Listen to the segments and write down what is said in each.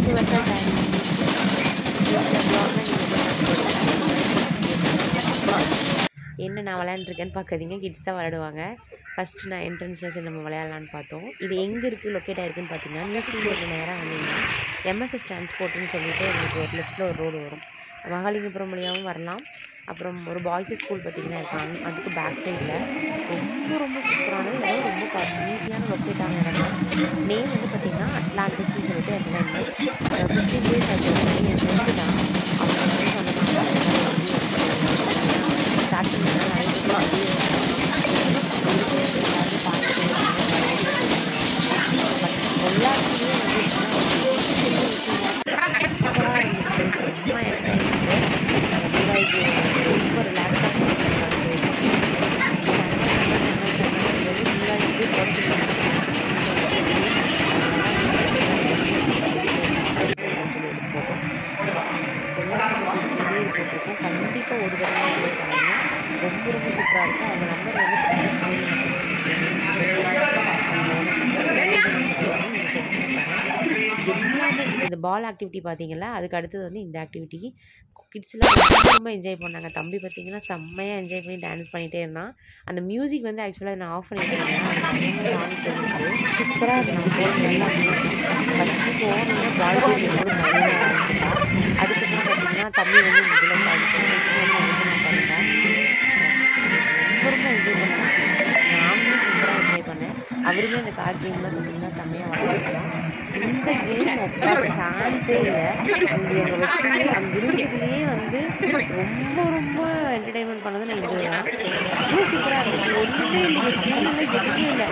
ரெண்டு வருஷம் டைம் என்ன நான் விளையாண்டுருக்கேன்னு பார்க்காதீங்க கிட்ஸ் தான் விளையாடுவாங்க ஃபஸ்ட்டு நான் என்ட்ரன்ஸில் சரி நம்ம விளையாடலான்னு பார்த்தோம் இது எங்கே இருக்குது லொக்கேட் ஆயிருக்குன்னு பார்த்தீங்கன்னா நியூஸ் ரோடு நேராக வந்தீங்கன்னா எம்எஸ்எஸ் டிரான்ஸ்போர்ட்னு சொல்லிட்டு உங்களுக்கு ஒரு லெஃப்ட்டில் ஒரு ரோடு வரும் மகாலிங்கபுரம் வழியாகவும் வரலாம் அப்புறம் ஒரு பாய்ஸ் ஸ்கூல் பார்த்தீங்கன்னா இருக்காங்க அதுக்கு பேக் சைடில் ரொம்ப ரொம்ப சூப்பரானது இதெல்லாம் ரொம்ப ஈஸியான லொக்கேட் ஆன இடம் தான் நேம் வந்து பார்த்தீங்கன்னா அட்லாண்டிஸ்ன்னு சொல்லிட்டு என்டர்டைன்மெண்ட் ஃபிஃப்டீன் டேஸ் ஆச்சு என் ஃப்ரெண்டு தான் அவங்க வந்து சொன்னாங்க ஸ்டார்ட் பண்ணாங்க நிறைய பேர் எல்லாருக்குமே வந்து சூப்பராக இருந்துச்சு செம்ம என்டர்டைன்மெண்ட்டு ரொம்ப ரிலாக்ஸாக போட்டிருக்கோம் கண்டிப்பாக ஒரு தடவை போய் பாருங்க ரொம்ப ரொம்ப சூப்பராக இருக்கும் அவங்க நம்பர் வந்து எல்லாமே இந்த பால் ஆக்டிவிட்டி பார்த்தீங்களா அதுக்கு அடுத்தது வந்து இந்த ஆக்டிவிட்டி கிட்ஸ்லாம் ரொம்ப ரொம்ப என்ஜாய் பண்ணாங்க தம்பி பார்த்தீங்கன்னா செம்மையாக என்ஜாய் பண்ணி டான்ஸ் பண்ணிகிட்டே இருந்தான் அந்த மியூசிக் வந்து ஆக்சுவலாக நான் ஆஃப் பண்ணி வச்சிருந்தேன் சாங்ஸ் இருந்துச்சு சூப்பராக இருந்துச்சு நல்லா ஃபஸ்ட்டு போனோன்னா பால் கேம் கூட நிறைய அதுக்கப்புறம் பார்த்தீங்கன்னா தம்பி வந்து இந்த இதில் பாடிச்சு நெக்ஸ்ட் வந்து வந்து நான் பண்ணிட்டேன் ரொம்ப ரொம்ப என்ஜாய் பண்ணேன் நானும் சூப்பராக என்ஜாய் பண்ணேன் அவருமே அந்த கார் கேமில் பார்த்தீங்கன்னா செம்மையாக விளையாடுறான் இந்த கேம் ஒப்பா சான்ஸே இல்லை அங்கே அங்கே வச்சு அங்கே இருந்ததுலேயே வந்து ரொம்ப ரொம்ப என்டர்டைன்மெண்ட் பண்ணது நான் இது தான் ரொம்ப சூப்பராக இருந்துச்சு ஒன்றுமே இல்லை ஸ்க்ரீனில் எதுவுமே இல்லை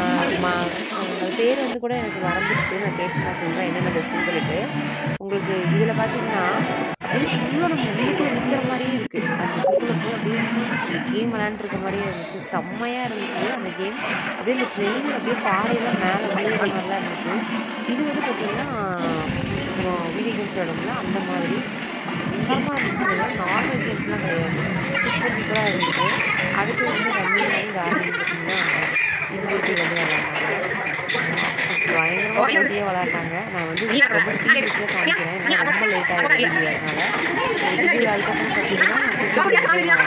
உங்கள் பேர் வந்து கூட எனக்கு மறந்துருச்சு நான் கேட்டு நான் சொல்கிறேன் என்னென்ன பெஸ்ட்டுன்னு சொல்லிட்டு உங்களுக்கு இதில் பார்த்தீங்கன்னா அப்படியே ஃபுல்லாக நம்ம உள்ளுக்குள்ளே நிற்கிற மாதிரியே இருக்குது அந்த இதுக்குள்ளே போய் அப்படியே கேம் விளையாண்டுருக்க மாதிரியே இருந்துச்சு செம்மையாக இருந்துச்சு அந்த கேம் அப்படியே இந்த ட்ரெயின் அப்படியே பாறையெல்லாம் மேலே விழுகிற மாதிரிலாம் இருந்துச்சு இது வந்து பார்த்திங்கன்னா நம்ம வீடியோ கேம்ஸ் விளையாடும்ல அந்த மாதிரி பயங்கரமாக இருந்துச்சு நார்மல் கேம்ஸ்லாம் கிடையாது சூப்பர் சூப்பராக இருந்துச்சு அடுத்து வந்து ரன்னிங் கார்டனிங் பார்த்தீங்கன்னா இருபத்தி வந்து விளையாடுறாங்க பயங்கரமாக போட்டியே விளையாடுறாங்க நான் வந்து ரொம்ப ஸ்பீடில் காமிக்கிறேன் ஏன்னா ரொம்ப லேட் ஆகிடுது அதனால இது அதுக்கப்புறம் பார்த்தீங்கன்னா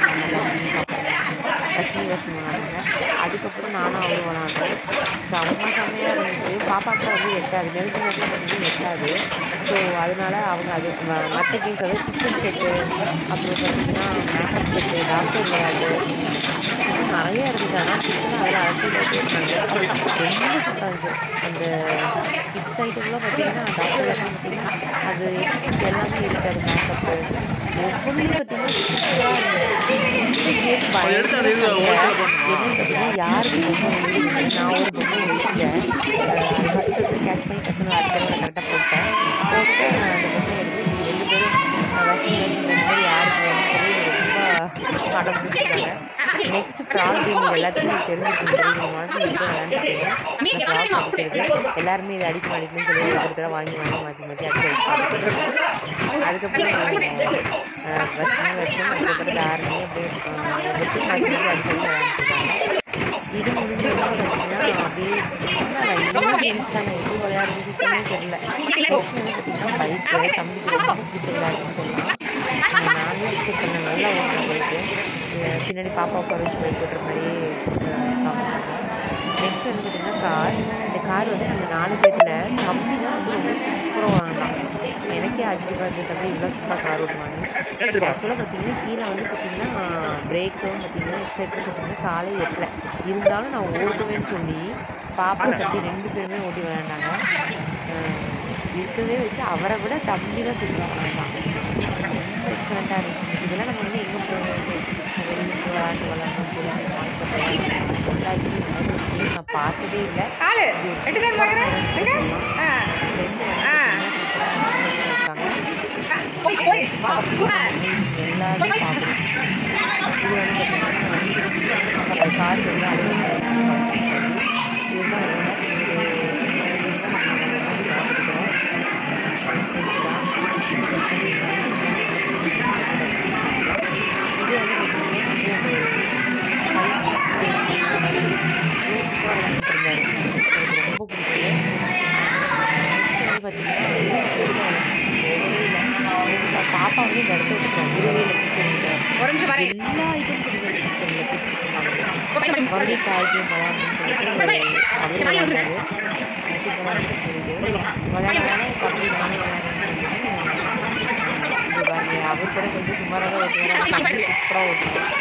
லட்சுமி வருஷம் விளாண்டாங்க அதுக்கப்புறம் நானும் அவரும் விளாண்டோம் செம்ம செம்மையாக இருந்துச்சு பாப்பாக்கு வந்து எட்டாது நெருங்கி நெருங்கி வந்து எட்டாது ஸோ அதனால அவங்க அது ம- மற்ற கேம்ஸ் அதாவது கிச்சன் செட்டு அப்புறம் பார்த்தீங்கன்னா மேக்கப் செட்டு டாக்டர் விளையாடு இன்னும் நிறைய இருந்துச்சு ஆனால் கிச்சன் அதில் அழைச்சிட்டு இருந்தாங்க ரொம்ப சூப்பராக இருந்துச்சு அந்த கிட்ஸ் ஐட்டம்லாம் பார்த்தீங்கன்னா டாக்டர் பார்த்தீங்கன்னா அது எல்லாமே இருக்காது மேக்கப்பு ஒவ்வொன்றுமே பார்த்தீங்கன்னா சூப்பராக இருந்துச்சு இந்த கேம் எடுத்து அது இது wholesale பண்ணணும். என்னன்னு பார்த்தீங்கன்னா யாருக்கு பொம்மை விழுந்துச்சு நான் ஒரு பொம்மை விழுந்தேன் ஃபஸ்ட்டு எடுத்து கேட்ச் பண்ணி டக்குன்னு அடுத்த தடவை கரெக்டாக போட்டேன் போட்டு அந்த பொம்மை எடுத்து நீங்க ரெண்டு பேரும் வசதி ரெண்டு பேரும் யாருக்கு வேணும்னு சொல்லி ரொம்ப அடம் பிடிச்சிருக்காங்க நெக்ஸ்ட் ஃப்ராக் கேம் எல்லாத்துக்கும் எனக்கு தெரிஞ்சிருக்கு தெரியுது மாதிரி இப்போ விளையாண்டுருக்கேன் ஃப்ராக் அடிக்கிறது எல்லாருமே இதை அடிக்கணும் அடிக்கணும்னு சொல்லி ஒரு தடவை வாங்கி வாங்கி மாற்றி மாற்றி அடிச்சு வச்சுருக்காங்க அதுக்கப்புறம் அஹ், வருஷம் வருஷம் அதுக்கப்புறம் தாரணி அப்படியே அஹ், வெற்றி மாற்றி மாற்றி அடிச்சு விளையாண்டுருக்காங்க இது முடிஞ்சதுன்னா பார்த்தீங்கன்னா அப்படியே இன்னும் கேம்ஸ் தான் எப்படி விளையாடுறதுன்னு தெரியல நெக்ஸ்ட் வந்து பார்த்தீங்கன்னா பைக்கு தம்பிக்கு ரொம்ப பிடிச்ச விளையாடுன்னு சொல்லலாம் நானே டிக்கெட் பண்ண நல்லா ஓட்டுற பைக்கு பின்னாடி பாப்பா உட்கார வச்சு பைக் ஓட்டுற மாதிரியே நெக்ஸ்ட் வந்து பார்த்தீங்கன்னா கார் இந்த கார் வந்து நம்ம நாலு பேர்த்தில் தம்பி தான் வந்து ரொம்ப சூப்பராக வாங்கினான் எனக்கே ஆச்சரியமாக இருந்தது தம்பி இவ்வளோ சூப்பராக கார் ஓட்டுவாங்க ஆக்சுவலாக பார்த்தீங்கன்னா கீழே வந்து பார்த்தீங்கன்னா பிரேக்கும் பார்த்தீங்கன்னா எக்ஸைட்டும் பார்த்தீங்கன்னா காலை எட்டல இருந்தாலும் நான் ஓட்டுவேன்னு சொல்லி பாப்பா தம்பி ரெண்டு பேருமே ஓட்டி விளையாண்டாங்க அஹ் இருக்கிறதே வச்சு அவரை விட தம்பி தான் சூப்பராக விளையாண்டான் ரொம்ப எக்ஸலண்ட்டாக இருந்துச்சு இதெல்லாம் நம்ம வந்து எங்கே போகிறது வெளியே போய் விளையாண்டு விளையாடணும் போய் கான்செப்ட் பொள்ளாச்சி நான் பார்த்ததே இல்லை காலு எட்டு தான் பார்க்குறேன் எங்க ஆ ஃப்ரெண்டு ஆ. இருக்காங்க போலீஸ் போலீஸ் வா சூப்பர் எல்லாரும் பார்க்கணும் இது வந்து பார்த்தீங்கன்னா காசு வந்து இது வந்து பார்த்தீங்கன்னா ரொம்ப பிடிச்சது எல்லா ஐட்டம்ஸ் இருக்குது கிச்சனில் கிட்ஸுக்கு மறுபடியும் காய்கறி பழம் அப்படின்னு சொல்லிட்டு அவர் விளையாடுறாரு சூப்பராக இருக்குது விளையாடுறதுனால கபடி நானே இது பாருங்க அவர் கூட கொஞ்சம் சுமாராக ஓட்டுவார் சூப்பராக ஓட்டுவார்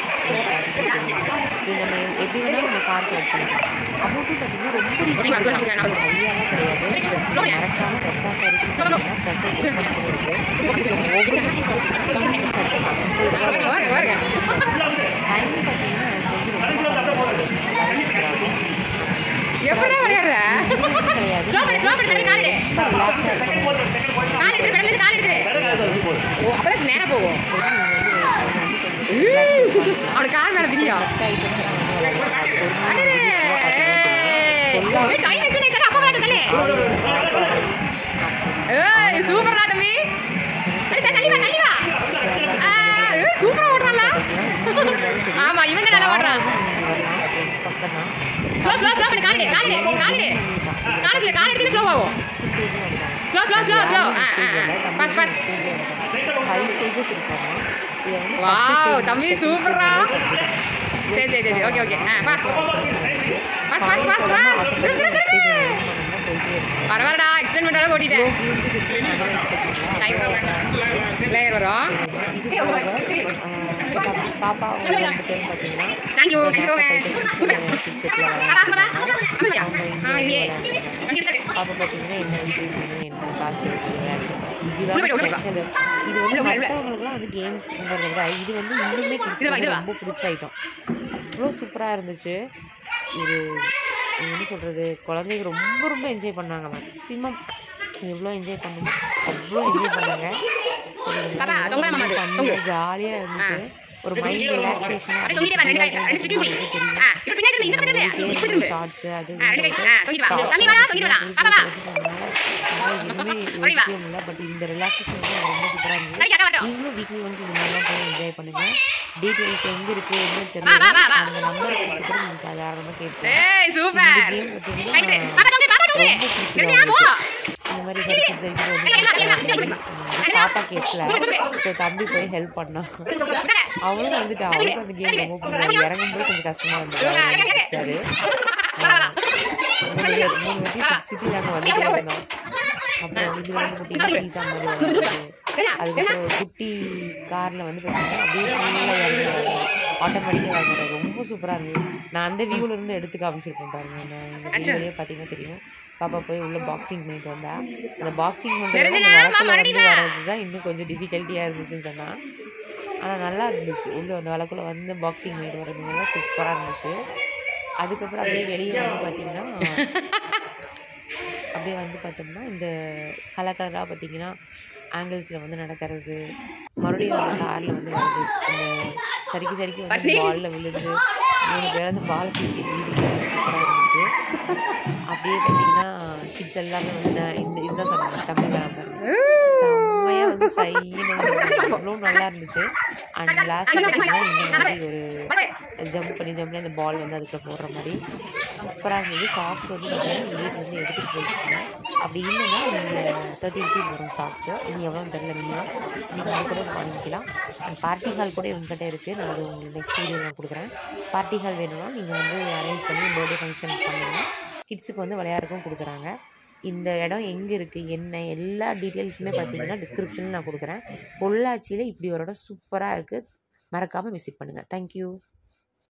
இது நம்ம எப்படி வேணாலும் நம்ம கார் செலக்ட் பண்ணிக்கலாம் அமௌண்ட்டும் பார்த்தீங்கன்னா ரொம்ப ரீசனபிள் ஹையாலாம் கிடையாது மறக்காமல் பெருசாக சர்வீஸ் சொன்னீங்கன்னா ஸ்பெஷல் டிஸ்கவுண்ட் கூட இருக்குது டைம் பார்த்தீங்கன்னா எனக்கு வந்து ரொம்ப எப்படா விளையாடுற கிடையாது Slow பண்ணு, slow பண்ணு, கால் எடு. ரொம்ப ரிலாக்ஸாக இருக்கணும் கால் எடுத்து கடல கால் எடுத்து ஓ அப்பதான் நேரா போகும் அவனுக்கு கால் மேல பிடிக்கும் அடடே. ஏய், டைம் வச்சு நீ அப்பா விளையாட்டு தள்ளு ஏய் சூப்பர்டா தம்பி ஏய், தள்ளி வா தள்ளி வா ஆ, ஏய், சூப்பரா ஓடுறான்ல ஆமா இவன் தான் நல்லா ஓடுறான் ஸ்லோ ஸ்லோ ஸ்லோ பண்ணி கால் எடு கால் எடு கால் எடு கால் எடு கால் எடுத்து ஸ்லோ ஆகும் slow slow slow slow first first five stages இருக்காங்க இது வந்து Wow, first stage, தம்பி, second super stage ஆ. வந்து complete. சரி சரி சரி ஓகே ஓகே ஆ pass pass pass pass Final ஆ பாஸ் திரு திரு automatic திரு stage ல வந்து நம்ம போயிட்டே இருக்கோம். பரவாயில்லடா எக்ஸ்டெண்ட் பண்ணுற அளவுக்கு ஓட்டிட்டேன் இவ்வளோ games இருக்கு, நல்லா expect Time பண்ணலாம். லேயர் வரும் இது போக ஆ, பாப்பா- பாப்பா அவங்க ரெண்டு பேரும் பார்த்தீங்கன்னா தேங்க்யூ இந்த thank you so makeup much item kids set ல விளையாடுறாங்க. அவங்க இங்கே வந்து விளையாடுறாங்க. பாப்பா பார்த்தீங்கன்னா என்ன வயசு என்ன காசு வச்சு விளையாடுறாங்க இதுதான் ஸ்பெஷல் இது வந்து மற்றவங்களுக்குலாம் வந்து கேம்ஸ்ங்கிறத விட இது வந்து இன்னுமே கிட்ஸ் வந்து ரொம்ப பிடிச்ச ஐட்டம் அவ்வளோ சூப்பராக இருந்துச்சு இது இது என்ன சொல்கிறது குழந்தைங்க ரொம்ப ரொம்ப என்ஜாய் பண்ணாங்க மேக்ஸிமம் எவ்வளோ என்ஜாய் பண்ணுமோ அவ்வளோ என்ஜாய் பண்ணாங்க பாப்பா, தொங்கலாம் மாமா அது, தொங்கு. ஜாலியாக இருந்துச்சு ஒரு மைண்ட் ரிலாக்ஸேஷனாக அப்படியே தொங்கிட்டே வா, ரெண்டு கை, ரெண்டு stick பிடி. ஆ, இப்ப பின்னாடி திரும்பு, இந்த பக்கம் திரும்பு. இப்படி திரும்பு. ஷார்ட்ஸ் அது ஆ, ரெண்டு கை, ஆ, தொங்கிட்டு வா. தம்பி வாடா, தொங்கிட்டு வாடா. பாப்பா வா. எதுவுமே அப்படி வா. யோசிக்கவும் இல்லை பட் இந்த ரிலாக்ஸேஷன் ரொம்ப சூப்பராக இருந்தது கை, கை, கை. நீங்களும் வீக்லி ஒன்ஸ் இந்த மாதிரிலாம் போய் என்ஜாய் பண்ணுங்க டீட்டெயில்ஸ் எங்கே இருக்குது என்ன வா, வா, வா, தெரியல வா. அந்த நம்பர் கொடுத்து கூட நீங்கள் தாராளமாக கேட்கலாம் ஏய் இந்த சூப்பர் கேம் ரைட்டு பார்த்தீங்கன்னா பாப்பா தொங்கு பாப்பா தொங்கு ரொம்ப பிடிச்சதா தெரிஞ்சா போ இருந்துச்சு. இந்த மாதிரி சர்க்கிள் சைக்கிள் வந்து பாப்பா கேட்கல ஸோ தம்பி போய் ஹெல்ப் பண்ணான் அவளும் வந்துட்டு அவளுக்கும் அந்த கேம் ரொம்ப பிடிச்சது இறங்கும்போது கொஞ்சம் கஷ்டமா இருந்தது அவரு பிடிச்சாரு மூணு பேர் மூணு வாட்டி சுற்றி நாங்கள் வந்துட்டே இருந்தோம் அப்புறம் இது வந்து பார்த்தீங்கன்னா பீஸா மாதிரி வருது அதுக்கப்புறம் ஒரு குட்டி காரில் வந்து பார்த்தீங்கன்னா அப்படியே ஃபுல்லாக இறங்கி ஆட்டோமேட்டிக்காக இறங்குறது ரொம்ப சூப்பராக இருந்தது நான் அந்த வியூவில் இருந்து எடுத்து காமிச்சிருப்பேன் பாருங்க நான் இந்த வீடியோலேயே பார்த்தீங்கன்னா தெரியும் பாப்பா போய் உள்ள பாக்ஸிங் பண்ணிட்டு வந்தா அந்த பாக்ஸிங் பண்ணுறது வளக்குள்ள வந்து வர்றது தான் இன்னும் கொஞ்சம் டிஃபிகல்ட்டியாக இருந்துச்சுன்னு சொன்னா ஆனால் நல்லா இருந்துச்சு உள்ள அந்த வளக்குள்ள வந்து பாக்ஸிங் பண்ணிட்டு வர்றதுங்கெல்லாம் சூப்பராக இருந்துச்சு அதுக்கப்புறம் அப்படியே வெளியே வந்து பார்த்தீங்கன்னா அப்படியே வந்து பார்த்தோம்னா இந்த கலர் கலராக பார்த்தீங்கன்னா ஆங்கிள்ஸில் வந்து நடக்கிறது மறுபடியும் அந்த காரில் வந்து வருது இந்த சரிக்கு சரிக்கு வந்து பாலில் விழுந்து மூணு பேர் வந்து பால் தூக்கி வீடு சூப்பராக இருந்துச்சு அப்படியே பார்த்தீங்கன்னா கிட்ஸ் எல்லாமே வந்து நான் இந்த இதுதான் சொன்னாங்க தமிழ் வேணாம் பாருங்க செம்மையாக வந்து சைன்னு அவ்வளோ நல்லா இருந்துச்சு அண்ட் லாஸ்ட் பார்த்தீங்கன்னா இந்த மாதிரி ஒரு ஜம்ப் பண்ணி ஜம்ப் பண்ணி அந்த பால் வந்து அதுக்குள்ள போடுற மாதிரி சூப்பராக இருந்தது சாக்ஸ் வந்து பார்த்தீங்கன்னா வீட்டில் வந்து எடுத்துகிட்டு போயிருக்கேன் அப்படி இல்லைன்னா நீங்கள் தேர்ட்டி ருபீஸ் வரும் சாக்ஸு இது எவ்வளோன்னு தெரியல மினிமம் நீங்கள் அது கூட வாங்கிக்கலாம் அண்ட் பார்ட்டி ஹால் கூட இவங்ககிட்ட இருக்குது நான் அது உங்களுக்கு நெக்ஸ்ட் வீடியோ நான் கொடுக்குறேன் பார்ட்டி ஹால் வேணும்னா நீங்கள் வந்து அரேஞ்ச் பண்ணி பர்த்டே ஃபங்க்ஷன் பண்ணுங்கள் கிட்ஸுக்கு வந்து விளையாடுறதுக்கும் கொடுக்குறாங்க இந்த இடம் எங்கே இருக்குது என்ன எல்லா டீட்டெயில்ஸுமே பார்த்தீங்கன்னா டிஸ்கிரிப்ஷனில் நான் கொடுக்குறேன் பொள்ளாச்சியில் இப்படி ஒரு இடம் சூப்பராக இருக்குது மறக்காமல் விசிட் பண்ணுங்கள் தேங்க்யூ